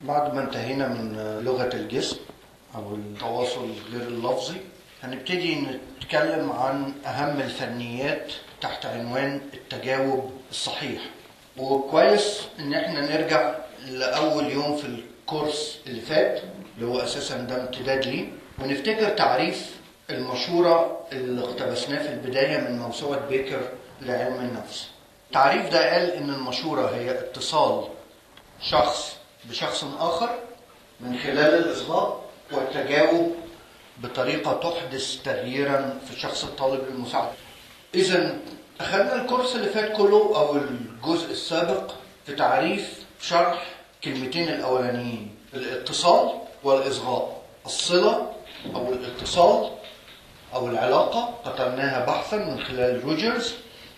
بعد ما انتهينا من لغة الجسم أو التواصل غير اللفظي هنبتدي نتكلم عن أهم الفنيات تحت عنوان التجاوب الصحيح وكويس إن احنا نرجع لأول يوم في الكورس اللي فات اللي هو أساسا ده امتداد ليه ونفتكر تعريف المشورة اللي اقتبسناه في البداية من موسوعة بيكر لعلم النفس التعريف ده قال إن المشورة هي اتصال شخص بشخص آخر من خلال الإصغاء والتجاوب بطريقة تحدث تغييرا في شخص الطالب المساعدة إذا أخذنا الكورس اللي فات كله أو الجزء السابق في تعريف شرح كلمتين الأولانيين الاتصال والإصغاء الصلة أو الاتصال أو العلاقة قتلناها بحثا من خلال روجرز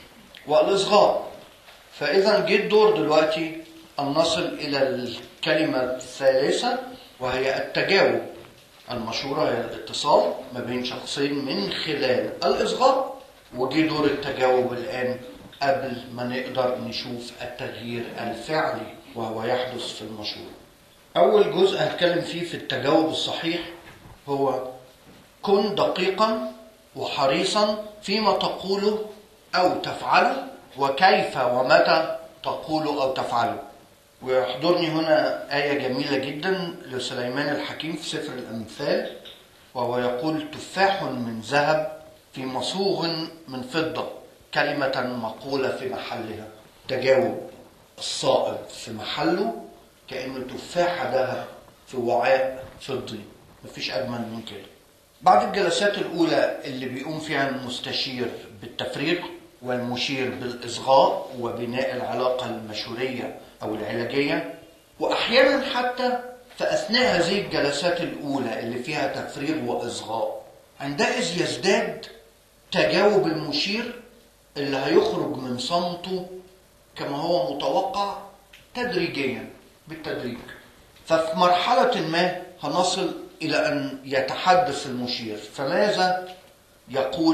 والإصغاء فإذا جه الدور دلوقتي أن نصل إلى الكلمة الثالثة وهي التجاوب المشهورة هي الاتصال ما بين شخصين من خلال الإصغاء وجه دور التجاوب الآن قبل ما نقدر نشوف التغيير الفعلي وهو يحدث في المشورة أول جزء هتكلم فيه في التجاوب الصحيح هو كن دقيقا وحريصا فيما تقوله أو تفعله وكيف ومتى تقوله أو تفعله ويحضرني هنا آية جميلة جدا لسليمان الحكيم في سفر الأمثال وهو يقول تفاح من ذهب في مصوغ من فضة كلمة مقولة في محلها تجاوب الصائب في محله كأنه تفاحة ذهب في وعاء فضي مفيش أجمل من كده بعد الجلسات الأولى اللي بيقوم فيها المستشير بالتفريغ والمشير بالإصغاء وبناء العلاقة المشورية أو العلاجية وأحيانا حتى في أثناء هذه الجلسات الأولى اللي فيها تفريغ وإصغاء عندئذ يزداد تجاوب المشير اللي هيخرج من صمته كما هو متوقع تدريجيا بالتدريج ففي مرحلة ما هنصل إلى أن يتحدث المشير فماذا يقول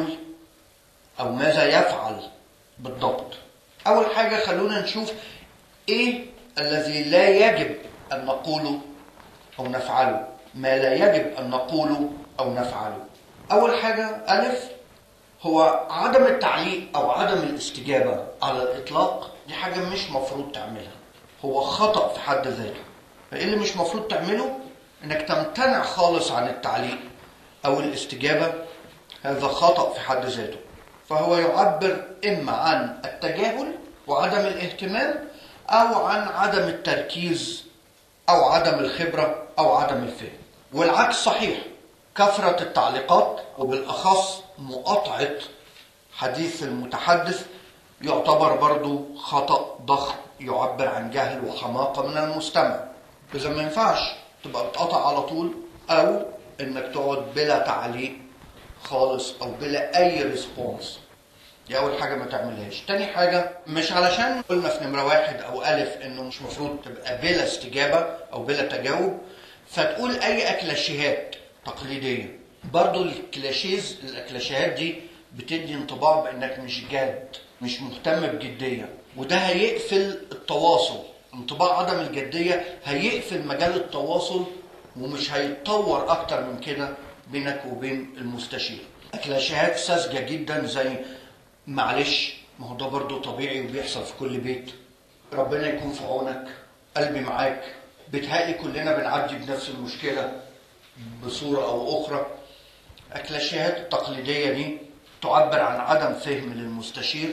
أو ماذا يفعل بالضبط أول حاجة خلونا نشوف إيه الذي لا يجب أن نقوله أو نفعله ما لا يجب أن نقوله أو نفعله أول حاجة ألف هو عدم التعليق أو عدم الاستجابة على الإطلاق دي حاجة مش مفروض تعملها هو خطأ في حد ذاته فإيه اللي مش مفروض تعمله إنك تمتنع خالص عن التعليق أو الاستجابة هذا خطأ في حد ذاته فهو يعبر إما عن التجاهل وعدم الاهتمام أو عن عدم التركيز أو عدم الخبرة أو عدم الفهم والعكس صحيح كثرة التعليقات وبالأخص مقاطعة حديث المتحدث يعتبر برضو خطأ ضخم يعبر عن جهل وحماقة من المستمع إذا ما ينفعش تبقى بتقطع على طول أو إنك تقعد بلا تعليق خالص أو بلا أي ريسبونس دي أول حاجة ما تعملهاش تاني حاجة مش علشان قلنا في نمرة واحد أو ألف إنه مش مفروض تبقى بلا استجابة أو بلا تجاوب فتقول أي أكلاشيهات تقليدية برضو الكلاشيز الأكلاشيهات دي بتدي انطباع بإنك مش جاد مش مهتم بجدية وده هيقفل التواصل انطباع عدم الجدية هيقفل مجال التواصل ومش هيتطور أكتر من كده بينك وبين المستشير أكلاشيهات ساذجة جدا زي معلش ما هو ده برضه طبيعي وبيحصل في كل بيت ربنا يكون في عونك قلبي معاك بتهيألي كلنا بنعدي بنفس المشكلة بصورة أو أخرى الكلاشيهات التقليدية دي تعبر عن عدم فهم للمستشير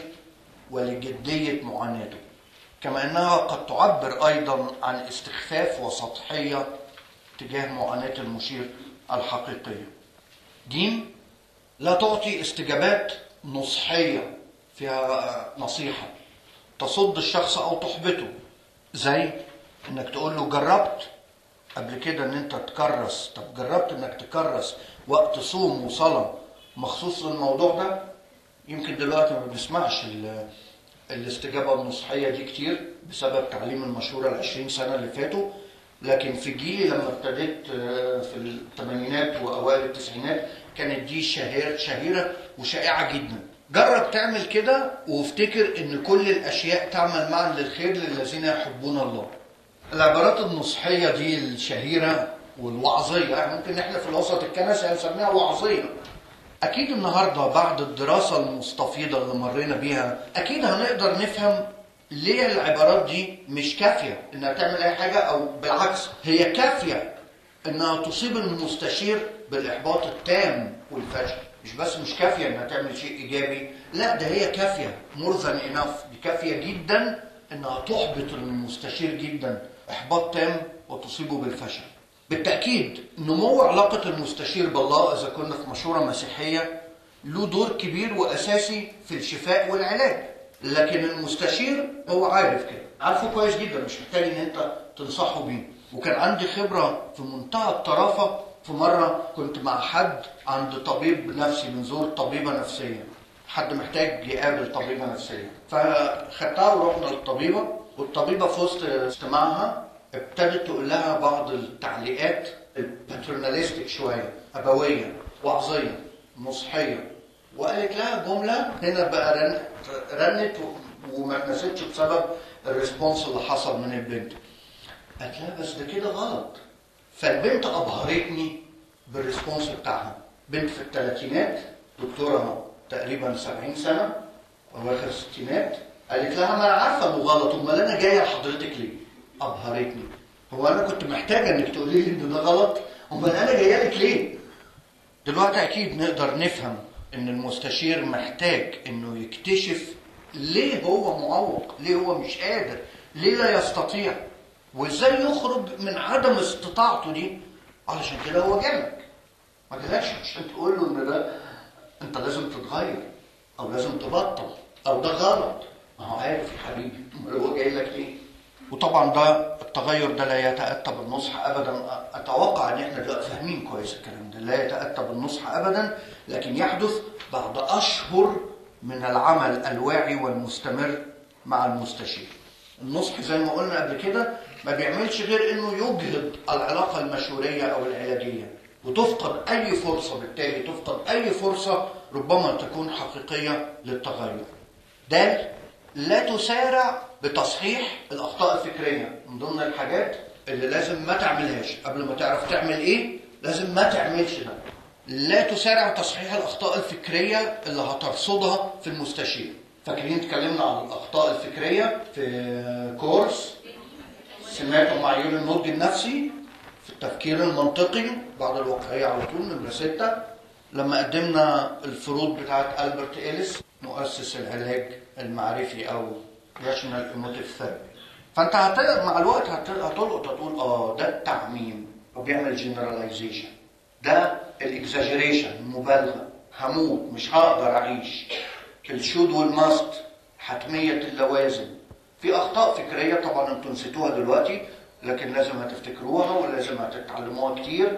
ولجدية معاناته كما أنها قد تعبر أيضا عن استخفاف وسطحية تجاه معاناة المشير الحقيقية جيم لا تعطي استجابات نصحية فيها نصيحة تصد الشخص أو تحبطه زي إنك تقول له جربت قبل كده إن أنت تكرس طب جربت إنك تكرس وقت صوم وصلاة مخصوص للموضوع ده يمكن دلوقتي ما بنسمعش الاستجابة النصحية دي كتير بسبب تعليم المشورة العشرين سنة اللي فاتوا لكن في جيلي لما ابتديت في الثمانينات وأوائل التسعينات كانت دي شهير شهيرة وشائعة جدا جرب تعمل كده وافتكر ان كل الاشياء تعمل معا للخير للذين يحبون الله العبارات النصحية دي الشهيرة والوعظية يعني ممكن احنا في الوسط الكنسي هنسميها وعظية أكيد النهاردة بعد الدراسة المستفيضة اللي مرينا بيها أكيد هنقدر نفهم ليه العبارات دي مش كافية إنها تعمل أي حاجة أو بالعكس هي كافية إنها تصيب المستشير بالإحباط التام والفشل مش بس مش كافية إنها تعمل شيء إيجابي لا ده هي كافية more than enough دي كافية جدا إنها تحبط المستشير جدا إحباط تام وتصيبه بالفشل بالتأكيد نمو علاقة المستشير بالله إذا كنا في مشورة مسيحية له دور كبير وأساسي في الشفاء والعلاج لكن المستشير هو عارف كده عارفه كويس جدا مش محتاج ان انت تنصحه بيه وكان عندي خبرة في منتهى الطرافة في مرة كنت مع حد عند طبيب نفسي بنزور طبيبة نفسية حد محتاج يقابل طبيبة نفسية فخدتها ورحنا للطبيبة والطبيبة في وسط استماعها ابتدت تقول لها بعض التعليقات الباترناليستيك شويه ابويه وعظيه نصحيه وقالت لها جمله هنا بقى رن رنت وما اتنستش بسبب الريسبونس اللي حصل من البنت قالت لها بس ده كده غلط فالبنت ابهرتني بالريسبونس بتاعها بنت في الثلاثينات دكتوره تقريبا 70 سنه اواخر الستينات قالت لها ما انا عارفه انه غلط امال انا جايه لحضرتك ليه؟ ابهرتني هو انا كنت محتاجه انك تقولي لي ان ده غلط امال انا جايه لك ليه دلوقتي اكيد نقدر نفهم ان المستشير محتاج انه يكتشف ليه هو معوق ليه هو مش قادر ليه لا يستطيع وازاي يخرج من عدم استطاعته دي علشان كده هو جالك ما جالكش عشان تقول له ان ده انت لازم تتغير او لازم تبطل او ده غلط ما هو عارف يا حبيبي امال هو جاي لك ليه وطبعا ده التغير ده لا يتأتى بالنصح ابدا اتوقع ان احنا دلوقتي فاهمين كويس الكلام ده لا يتأتى بالنصح ابدا لكن يحدث بعد اشهر من العمل الواعي والمستمر مع المستشير النصح زي ما قلنا قبل كده ما بيعملش غير انه يجهض العلاقه المشوريه او العلاجيه وتفقد اي فرصه بالتالي تفقد اي فرصه ربما تكون حقيقيه للتغير ده لا تسارع بتصحيح الاخطاء الفكريه من ضمن الحاجات اللي لازم ما تعملهاش قبل ما تعرف تعمل ايه لازم ما تعملش ده لا تسارع تصحيح الاخطاء الفكريه اللي هترصدها في المستشير فاكرين اتكلمنا عن الاخطاء الفكريه في كورس سمعتوا معايير النضج النفسي في التفكير المنطقي بعد الواقعيه على طول نمره سته لما قدمنا الفروض بتاعت البرت إليس مؤسس العلاج المعرفي او راشنال ايموتيف ثيرابي فانت هت... مع الوقت هت... هتلقط هتقول اه ده التعميم وبيعمل جنراليزيشن ده الاكزاجيريشن المبالغه هموت مش هقدر اعيش الشود والماست حتميه اللوازم في اخطاء فكريه طبعا انتوا نسيتوها دلوقتي لكن لازم هتفتكروها ولازم هتتعلموها كتير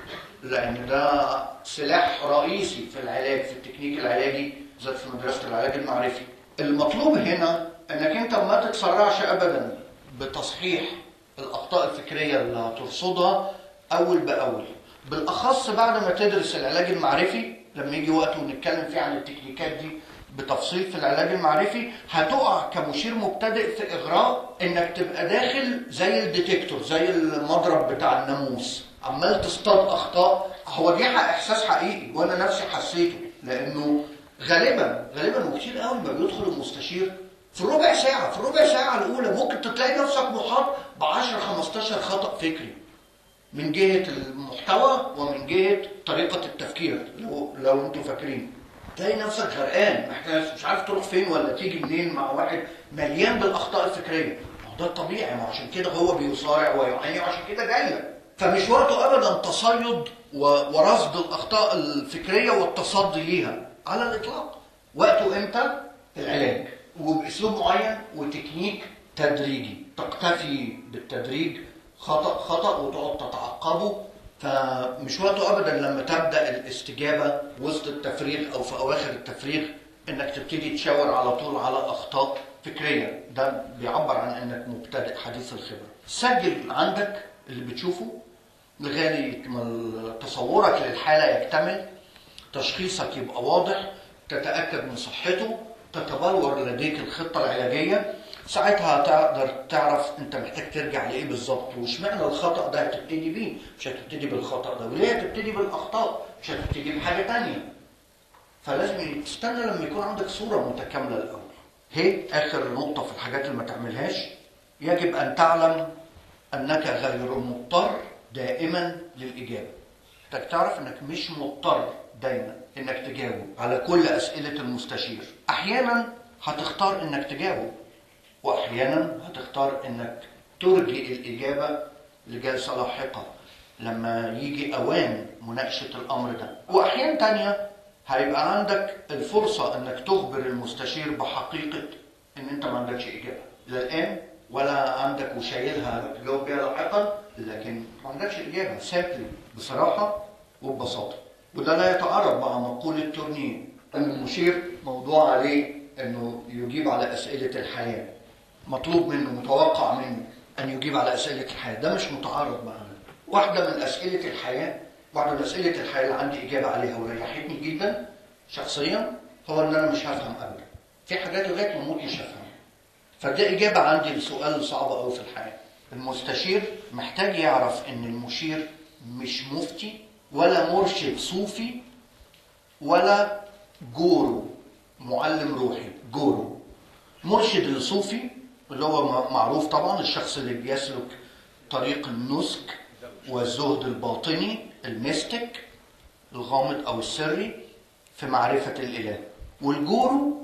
لان ده سلاح رئيسي في العلاج في التكنيك العلاجي بالذات في مدرسه العلاج المعرفي المطلوب هنا انك انت ما تتسرعش ابدا بتصحيح الاخطاء الفكريه اللي هترصدها اول باول بالاخص بعد ما تدرس العلاج المعرفي لما يجي وقت ونتكلم فيه عن التكنيكات دي بتفصيل في العلاج المعرفي هتقع كمشير مبتدئ في اغراء انك تبقى داخل زي الديتكتور زي المضرب بتاع الناموس عمال تصطاد اخطاء هو دي احساس حقيقي وانا نفسي حسيته لانه غالبا غالبا وكتير قوي ما بيدخل المستشير في الربع ساعه في الربع ساعه الاولى ممكن تلاقي نفسك محاط ب 10 15 خطا فكري من جهه المحتوى ومن جهه طريقه التفكير لو لو انتوا فاكرين تلاقي نفسك غرقان محتاج مش عارف تروح فين ولا تيجي منين مع واحد مليان بالاخطاء الفكريه ما هو ده الطبيعي ما عشان كده هو بيصارع ويعاني وعشان كده جاي لك فمش وقته ابدا تصيد ورصد الاخطاء الفكريه والتصدي ليها على الاطلاق وقته امتى العلاج وباسلوب معين وتكنيك تدريجي تقتفي بالتدريج خطا خطا وتقعد تتعقبه فمش وقته ابدا لما تبدا الاستجابه وسط التفريغ او في اواخر التفريغ انك تبتدي تشاور على طول على اخطاء فكريه ده بيعبر عن انك مبتدئ حديث الخبره سجل عندك اللي بتشوفه لغايه ما تصورك للحاله يكتمل تشخيصك يبقى واضح تتاكد من صحته تتبلور لديك الخطه العلاجيه ساعتها هتقدر تعرف انت محتاج ترجع لايه بالظبط واشمعنى الخطا ده هتبتدي بيه مش هتبتدي بالخطا ده وليه هتبتدي بالاخطاء مش هتبتدي بحاجه تانية فلازم تستنى لما يكون عندك صوره متكامله الاول هي اخر نقطه في الحاجات اللي ما تعملهاش يجب ان تعلم انك غير مضطر دائما للاجابه انك تعرف انك مش مضطر دايما انك تجاوب على كل اسئله المستشير احيانا هتختار انك تجاوب واحيانا هتختار انك ترجئ الاجابه لجلسه لاحقه لما يجي اوان مناقشه الامر ده واحيان تانية هيبقى عندك الفرصه انك تخبر المستشير بحقيقه ان انت ما عندكش اجابه لا الان ولا عندك وشايلها تجاوب بيها لاحقا لكن ما عندكش اجابه سامبلي بصراحه وببساطه وده لا يتعارض مع مقوله تورنيه ان المشير موضوع عليه انه يجيب على اسئله الحياه مطلوب منه متوقع منه ان يجيب على اسئله الحياه ده مش متعارض معنا واحده من اسئله الحياه واحده من اسئله الحياه اللي عندي اجابه عليها وريحتني جدا شخصيا هو ان انا مش هفهم ابدا في حاجات لغايه ما اموت مش هفهم فده اجابه عندي لسؤال صعب قوي في الحياه المستشير محتاج يعرف ان المشير مش مفتي ولا مرشد صوفي ولا جورو معلم روحي جورو مرشد الصوفي اللي هو معروف طبعا الشخص اللي بيسلك طريق النسك والزهد الباطني الميستيك الغامض او السري في معرفة الإله والجورو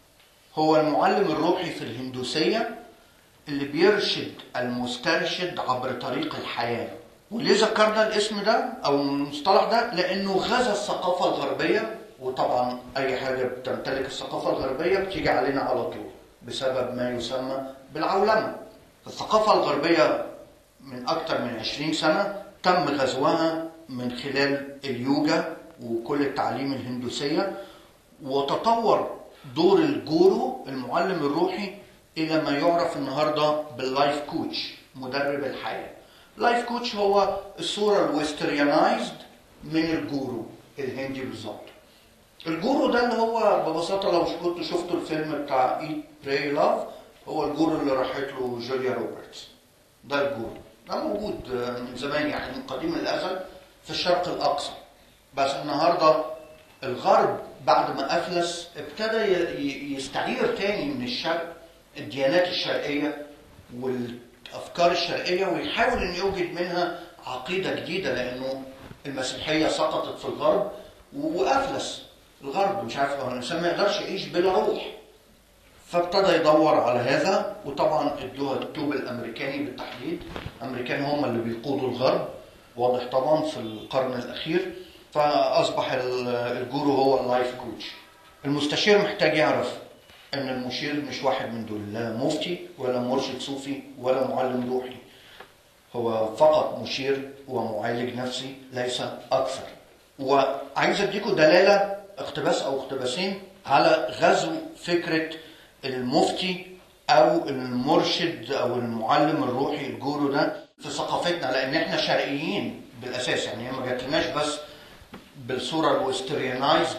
هو المعلم الروحي في الهندوسية اللي بيرشد المسترشد عبر طريق الحياة وليه ذكرنا الاسم ده او المصطلح ده لانه غزا الثقافة الغربية وطبعا اي حاجة بتمتلك الثقافة الغربية بتيجي علينا على طول بسبب ما يسمى بالعولمة الثقافة الغربية من أكثر من 20 سنة تم غزوها من خلال اليوجا وكل التعليم الهندوسية وتطور دور الجورو المعلم الروحي إلى ما يعرف النهاردة باللايف كوتش مدرب الحياة لايف كوتش هو الصورة الويستريانايزد من الجورو الهندي بالظبط الجورو ده اللي هو ببساطه لو كنت شفتوا الفيلم بتاع ايت براي لاف هو الجورو اللي راحت له جوليا روبرتس ده الجورو ده موجود من زمان يعني من قديم الازل في الشرق الاقصى بس النهارده الغرب بعد ما افلس ابتدى يستعير تاني من الشرق الديانات الشرقيه والافكار الشرقيه ويحاول ان يوجد منها عقيده جديده لانه المسيحيه سقطت في الغرب وافلس الغرب مش عارف الانسان ما يقدرش يعيش بلا روح فابتدى يدور على هذا وطبعا ادوها التوب الامريكاني بالتحديد الامريكان هم اللي بيقودوا الغرب واضح طبعا في القرن الاخير فاصبح الجورو هو اللايف كوتش المستشير محتاج يعرف ان المشير مش واحد من دول لا مفتي ولا مرشد صوفي ولا معلم روحي هو فقط مشير ومعالج نفسي ليس اكثر وعايز اديكم دلاله اقتباس او اقتباسين على غزو فكره المفتي او المرشد او المعلم الروحي الجورو ده في ثقافتنا لان احنا شرقيين بالاساس يعني هي ما جاتلناش بس بالصوره الوستريانايزد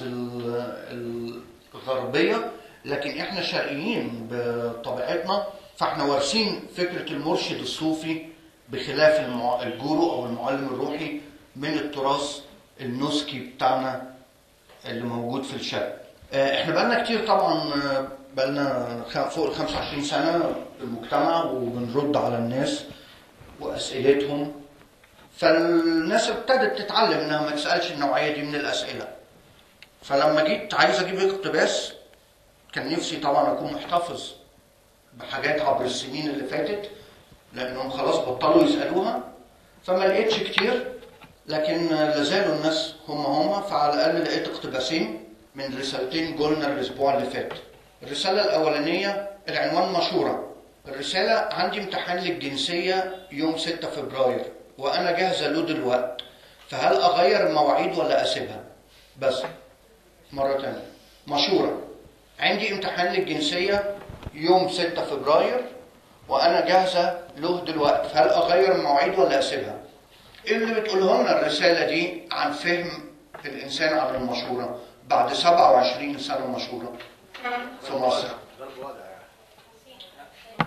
الغربيه لكن احنا شرقيين بطبيعتنا فاحنا وارثين فكره المرشد الصوفي بخلاف الجورو او المعلم الروحي من التراث النسكي بتاعنا اللي موجود في الشرق. احنا بقالنا كتير طبعا بقالنا فوق ال 25 سنه في المجتمع وبنرد على الناس واسئلتهم فالناس ابتدت تتعلم انها ما تسالش النوعيه دي من الاسئله. فلما جيت عايز اجيب اقتباس كان نفسي طبعا اكون محتفظ بحاجات عبر السنين اللي فاتت لانهم خلاص بطلوا يسالوها فما لقيتش كتير لكن لازالوا الناس هم هم فعلى الاقل لقيت اقتباسين من رسالتين قلنا الاسبوع اللي فات. الرساله الاولانيه العنوان مشوره. الرساله عندي امتحان للجنسيه يوم 6 فبراير وانا جاهزه له دلوقتي فهل اغير المواعيد ولا اسيبها؟ بس مره ثانيه مشوره عندي امتحان للجنسيه يوم 6 فبراير وانا جاهزه له دلوقتي فهل اغير المواعيد ولا اسيبها؟ اللي بتقوله لنا الرسالة دي عن فهم الإنسان عن المشورة بعد 27 سنة مشورة في مصر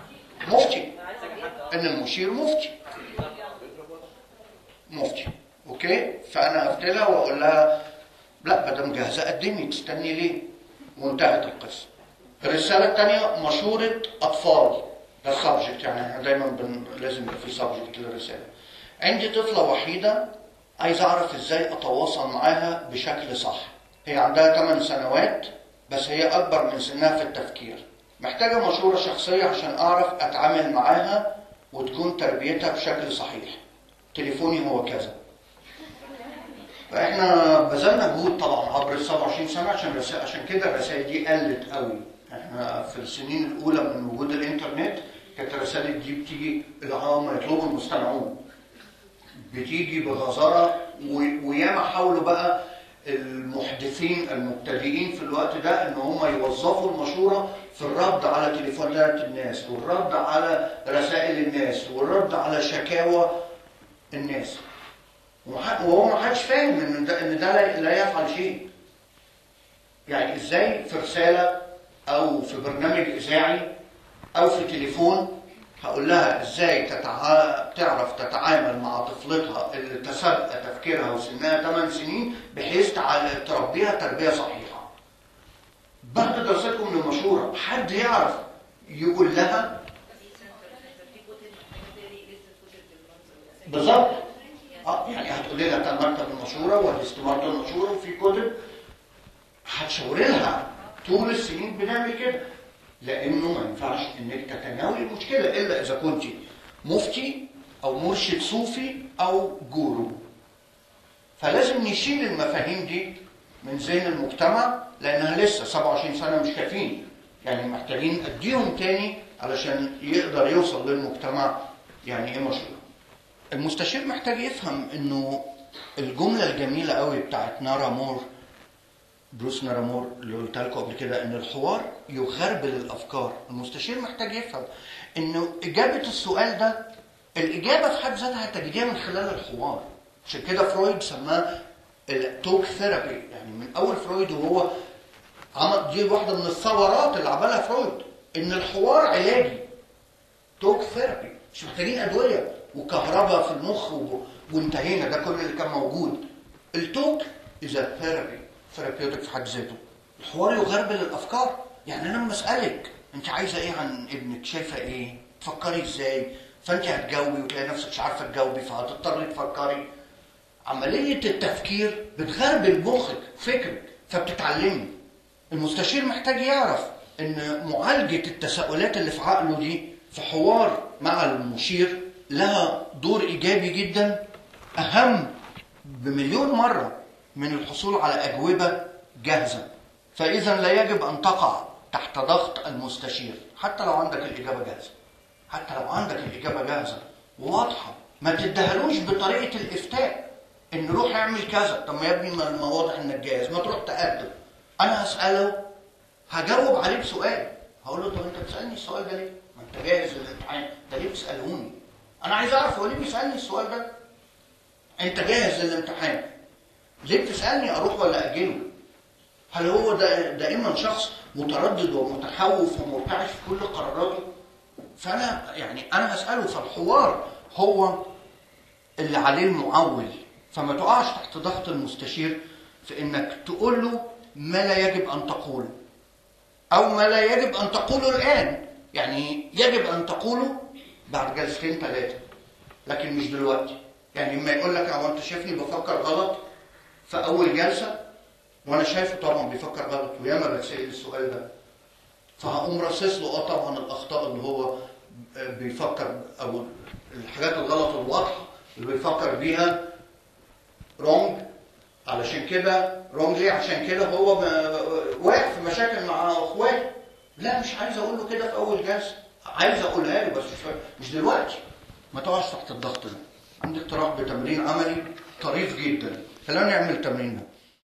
ان المشير مفتي مفتي اوكي فانا افتلها واقول لها لا ما دام جاهزه قدمي تستني ليه وانتهت القصه الرساله الثانيه مشوره اطفال ده سبجكت يعني احنا دايما بن... لازم يبقى في سبجكت للرساله عندي طفله وحيده عايز اعرف ازاي اتواصل معاها بشكل صح هي عندها 8 سنوات بس هي اكبر من سنها في التفكير محتاجه مشوره شخصيه عشان اعرف اتعامل معاها وتكون تربيتها بشكل صحيح تليفوني هو كذا فاحنا بذلنا جهود طبعا عبر ال 27 سنه عشان الرسائل عشان كده الرسائل دي قلت قوي احنا في السنين الاولى من وجود الانترنت كانت الرسائل دي بتيجي العام يطلبوا المستمعون بتيجي بغزاره و- وياما حاولوا بقى المحدثين المبتدئين في الوقت ده ان هم يوظفوا المشوره في الرد على تليفونات الناس والرد على رسائل الناس والرد على شكاوى الناس ومح- وهو ما حدش فاهم ان ده ان ده لا- لا يفعل شيء يعني ازاي في رساله او في برنامج اذاعي او في تليفون هقول لها ازاي تتع... تعرف تتعامل مع طفلتها اللي تسابق تفكيرها وسنها 8 سنين بحيث تع... تربيها تربيه صحيحه. بعد دراستكم للمشوره حد يعرف يقول لها بالظبط اه يعني هتقولي لها كان مكتب المشوره والاستمارة المشوره وفي كتب هتشاوري لها طول السنين بنعمل كده لانه ما ينفعش انك تتناولي المشكله الا اذا كنت مفتي او مرشد صوفي او جورو فلازم نشيل المفاهيم دي من ذهن المجتمع لانها لسه 27 سنه مش كافيين يعني محتاجين اديهم تاني علشان يقدر يوصل للمجتمع يعني ايه مشروع المستشير محتاج يفهم انه الجمله الجميله قوي بتاعت نارا مور بروس نارا مور اللي قلت لكم قبل كده ان الحوار يغربل الافكار المستشير محتاج يفهم انه اجابه السؤال ده الاجابه في حد ذاتها تجديها من خلال الحوار عشان كده فرويد سماه التوك ثيرابي يعني من اول فرويد وهو عمل دي واحده من الثورات اللي عملها فرويد ان الحوار علاجي توك ثيرابي مش محتاجين ادويه وكهرباء في المخ و... وانتهينا ده كل اللي كان موجود التوك اذا ثيرابي ثيرابيوتك في حد ذاته الحوار يغربل الافكار يعني انا لما اسالك انت عايزه ايه عن ابنك شايفه ايه تفكري ازاي فانت هتجاوبي وتلاقي نفسك مش عارفه تجاوبي فهتضطري تفكري عمليه التفكير بتغربل مخك فكرك فبتتعلمي المستشير محتاج يعرف ان معالجه التساؤلات اللي في عقله دي في حوار مع المشير لها دور ايجابي جدا اهم بمليون مره من الحصول على اجوبه جاهزه فاذا لا يجب ان تقع تحت ضغط المستشير حتى لو عندك الاجابه جاهزه حتى لو عندك الاجابه جاهزه وواضحه ما تدهلوش بطريقه الافتاء ان روح اعمل كذا طب ما يا ابني ما ما واضح انك جاهز ما تروح تقدم انا هساله هجاوب عليه بسؤال هقول له طب انت بتسالني السؤال ده ليه؟ ما انت جاهز للامتحان ده ليه بتسالوني؟ انا عايز اعرف هو ليه بيسالني السؤال ده؟ انت جاهز للامتحان ليه بتسالني اروح ولا اجله؟ هل هو دا دائما شخص متردد ومتخوف ومرتعش في كل قراراته؟ فانا يعني انا هساله فالحوار هو اللي عليه المعول فما تقعش تحت ضغط المستشير في انك تقول له ما لا يجب ان تقوله او ما لا يجب ان تقوله الان يعني يجب ان تقوله بعد جلستين ثلاثه لكن مش دلوقتي يعني لما يقول لك هو انت شايفني بفكر غلط في اول جلسه وانا شايفه طبعا بيفكر غلط وياما بتسال السؤال ده فهقوم راصص له اه طبعا الاخطاء اللي هو بيفكر او الحاجات الغلط الواضحه اللي بيفكر بيها رونج علشان كده رونج ليه عشان كده هو واقع في مشاكل مع اخواته لا مش عايز اقول له كده في اول جلسه عايز اقولها له بس مش مش دلوقتي ما تقعش تحت الضغط ده عندي اقتراح بتمرين عملي طريف جدا خلينا نعمل التمرين ده